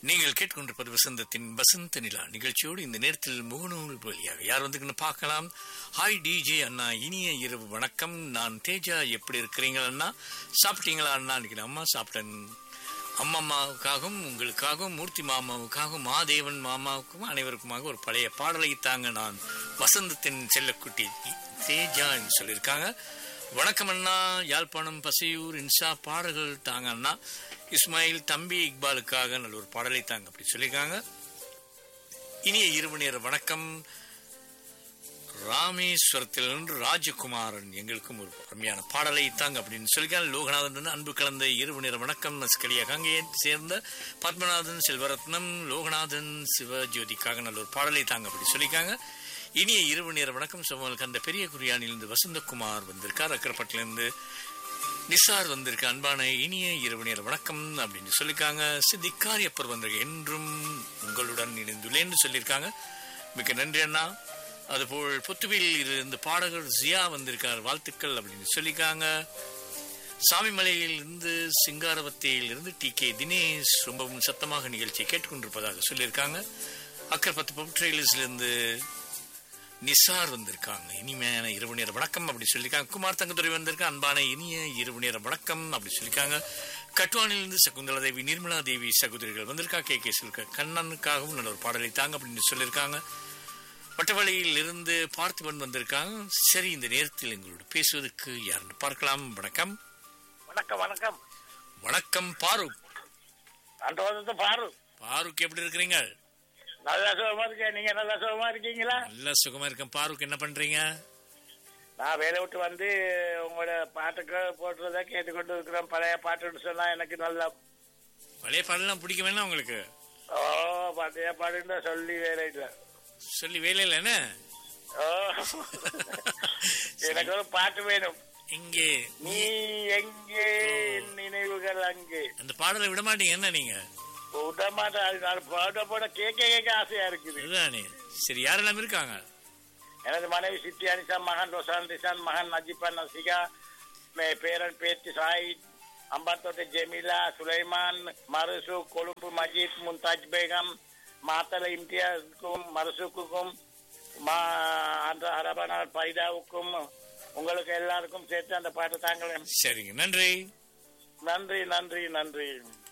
நீங்கள் கேட்டுக்கொண்டிருப்பது வசந்தத்தின் வசந்த நிலா நிகழ்ச்சியோடு இந்த நேரத்தில் முகநூல் வழியாக யார் வந்து பார்க்கலாம் ஹாய் டிஜே அண்ணா இனிய இரவு வணக்கம் நான் தேஜா எப்படி இருக்கிறீங்க அண்ணா சாப்பிட்டீங்களா அண்ணா இன்னைக்கு அம்மா சாப்பிட்டேன் அம்மம்மாவுக்காகவும் உங்களுக்காகவும் மூர்த்தி மாமாவுக்காகவும் மாதேவன் மாமாவுக்கும் அனைவருக்குமாக ஒரு பழைய பாடலை தாங்க நான் வசந்தத்தின் செல்லக்குட்டி தேஜா என்று சொல்லியிருக்காங்க வணக்கம் அண்ணா யாழ்ப்பாணம் பசையூர் இன்சா பாடல்கள் தாங்க அண்ணா இஸ்மாயில் தம்பி இக்பாலுக்காக நல்ல ஒரு பாடலை தாங்க அப்படி சொல்லியிருக்காங்க இனிய இரவு நேர வணக்கம் ராமேஸ்வரத்திலிருந்து ராஜகுமாரன் எங்களுக்கும் ஒரு அருமையான பாடலை தாங்க அப்படின்னு சொல்லிக்காங்க லோகநாதன் அன்பு கலந்த இரவு நேர வணக்கம் நஸ்கலியா கங்கையை சேர்ந்த பத்மநாதன் செல்வரத்னம் லோகநாதன் சிவஜோதிக்காக நல்ல ஒரு பாடலை தாங்க அப்படி சொல்லிக்காங்க இனிய இரவு நேர வணக்கம் சோமல் கந்த பெரிய குரியானிலிருந்து வசந்தகுமார் வந்திருக்கார் அக்கரப்பட்டிலிருந்து நிசார் வந்திருக்க அன்பான இனிய இரவு நேர வணக்கம் அப்படின்னு சொல்லியிருக்காங்க சித்திக்காரியப்பர் வந்திருக்க என்றும் உங்களுடன் இணைந்துள்ளேன்னு சொல்லியிருக்காங்க மிக்க நன்றி அண்ணா அதுபோல் புத்துவில் இருந்து பாடகர் ஜியா வந்திருக்கார் வாழ்த்துக்கள் அப்படின்னு சொல்லியிருக்காங்க சாமிமலையில் இருந்து சிங்காரவத்தையில் இருந்து டி கே தினேஷ் ரொம்பவும் சத்தமாக நிகழ்ச்சியை கேட்டுக்கொண்டிருப்பதாக சொல்லியிருக்காங்க அக்கற்பத்து பப்ட்ரெயிலிஸ்ல இருந்து நிசார் வந்திருக்காங்க இனிமையான இரவு நேர வணக்கம் அப்படி சொல்லியிருக்காங்க குமார் தங்கத்துறை வந்திருக்க அன்பான இனிய இரவு நேர வணக்கம் அப்படி சொல்லியிருக்காங்க கட்டுவானிலிருந்து சகுந்தலா தேவி நிர்மலா தேவி சகோதரிகள் வந்திருக்கா கே கே சொல்க கண்ணனுக்காகவும் நல்ல ஒரு பாடலை தாங்க அப்படின்னு சொல்லியிருக்காங்க வட்டவழியில் இருந்து பார்த்திபன் வந்திருக்காங்க சரி இந்த நேரத்தில் எங்களோட பேசுவதற்கு யாருன்னு பார்க்கலாம் வணக்கம் வணக்கம் வணக்கம் வணக்கம் பாருக் அந்த வந்து பாரு பாருக் எப்படி இருக்கிறீங்க நல்லா சுகமா இருக்கேன் நீங்க நல்லா சுகமா இருக்கீங்களா நல்ல சுகமா இருக்கேன் பாருக் என்ன பண்றீங்க நான் வேலை விட்டு வந்து உங்களோட பாட்டுக்கு போட்டுறத கேட்டுக்கொண்டு இருக்கிறேன் பழைய பாட்டுன்னு சொன்னா எனக்கு நல்லா பழைய பாடலாம் பிடிக்க வேணாம் உங்களுக்கு ஓ பழைய பாட்டுன்னு சொல்லி வேலை இல்லை சொல்லி வேலையில் என்ன ஓ எனக்கு ஒரு பாட்டு வேணும் இங்கே நீ எங்கே என் நினைவுகள் அங்கே அந்த பாடலை விட மாட்டீங்க என்ன நீங்க விட மாட்டேன் நான் பாட போட கேட்க கேட்க ஆசையா இருக்குது இதுதானே சரி யாரெல்லாம் இருக்காங்க எனது மனைவி சித்தி அனிசா மகன் ரொசான் ரிசான் மகன் நஜிபா நசிகா மே- பேரன் பேத்தி சாயித் அம்பாத்தோட்டை ஜெமிலா சுலைமான் மருசு கொழும்பு மஜீத் மும்தாஜ் பேகம் மாத்தல இம்தியாஸுக்கும் மருசுக்கும் மா அந்த அரபனார் பைதாவுக்கும் உங்களுக்கு எல்லாருக்கும் சேர்த்து அந்த பாட்டு தாங்களேன் சரிங்க நன்றி நன்றி நன்றி நன்றி